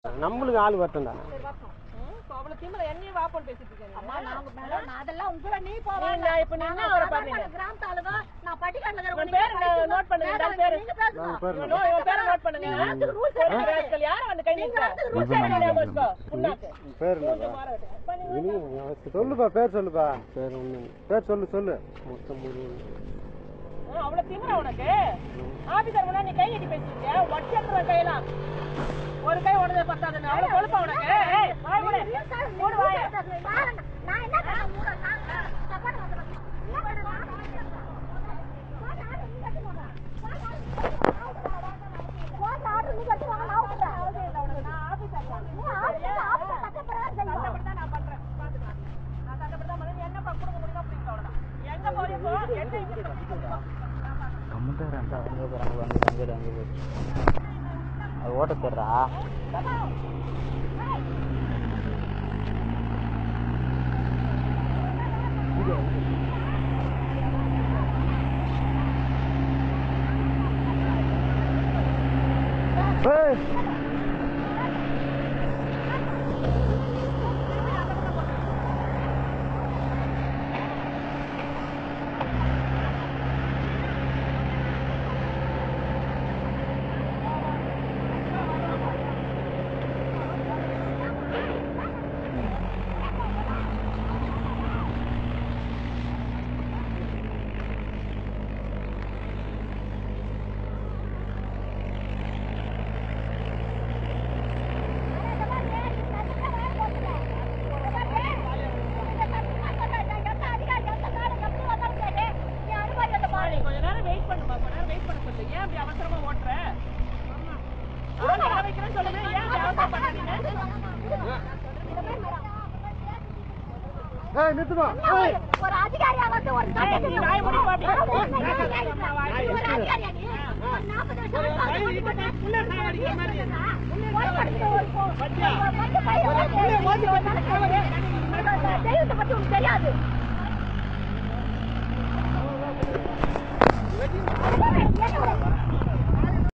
நம்மளுக்கு ஆள் வரட்டும் தானே சரி வரட்டும் ம், இப்ப அவ்வளவு திமிர என்னையும் வாப்போன்னு பேசிட்டு இருக்கேன் அம்மா நீங்க. நாங்க மேல- நான் அதெல்லாம் உங்களை நீ போவா. நீ நான் இப்ப நீ என்ன வர நாங்க பாருங்க. சாதாரண கிராமத்து ஆளுங்க. நான் பட்டிக்காட்டுல இருக்கிற உன் பேரு நீங்க நோட் பண்ணுங்க, இந்த ஆள் பேரு. நீங்க பேசுங்க. நான் பேர் நோ, இவன் பேரை நோட் பண்ணுங்க. ஒரு rascal யாரை வந்து கை நீட்டுற? rules சரி, ஞாபகம் வச்சுக்கோ. புண்ணாக்கு. பேர் என்னப்பா மாற விட்டு. அப்ப நீ இனி சொல்லுப்பா பேர் சொல்லுப்பா பேர் ஒண்ணு பேர் சொல்லு சொல்லு மொத்தம் மூணு ஆ, அவ்வளவு திமிரா உனக்கு ஆபீசர் முன்னாடி நீ கை நீட்டி பேசிருக்கியா வச்சிருக்கிற கையெல்லாம் ஒரு கை உடனே பத்தாதுன்னு அவ்வளவு கொழுப்பா உனக்கு ஏய், வாய் மூடு. மூடு வாயை. நான் நான் என்ன பண்ண மூட நான் தப்பான வந்து என்ன பண்ண நான் போன் ஆர்டர் நீ கட்டி போடா போன் ஆர்டர் நீ கட்டி வாங்க நான் விட்டுறேன் அவசியம் இல்லை உனக்கு. நான் ஆபீசர் தான். நீ ஆஃபீஸ் ஆஃபீஸ் கட்டப்படாத செய்யும் சட்டப்படி தான் நான் பண்றேன். பாத்துக்கலாம். நான் சட்டப்படி தான் பண்றேன். நீ என்னப்பா கொடுக்க முடியுமோ பிடிக்கல அவ்வளவுதான். எங்க போறியோ போ. என்ன இங்க பிடிக்கல. கம்முட்டாரா அங்கே போகிறாங்க அங்கே அங்கே அங்கே போய் அது ஓட்ட தெரிறா ஏய் நீ கொஞ்ச நேரம் வெயிட் பண்ணுமா கொஞ்ச நேரம் வெயிட் பண்ண சொல்லு ஏன் இப்படி அவசரமா ஓட்டுற ஆளை வர வைக்கிறேன்னு சொல்லுங்க ஏன் இப்படி அவசரம் பண்றீங்க ஏய் நிறுத்துமா ஏய் ஒரு அதிகாரியா வந்து ஒரு ஏய், நீ வாய் மூடி பாப்பி. ஒரு அதிகாரியா நீ ஒரு நாற்பது வருஷம் புள்ள சாவடிக்கிற மாதிரி தெய்வத்தை பத்தி உனக்கு தெரியாது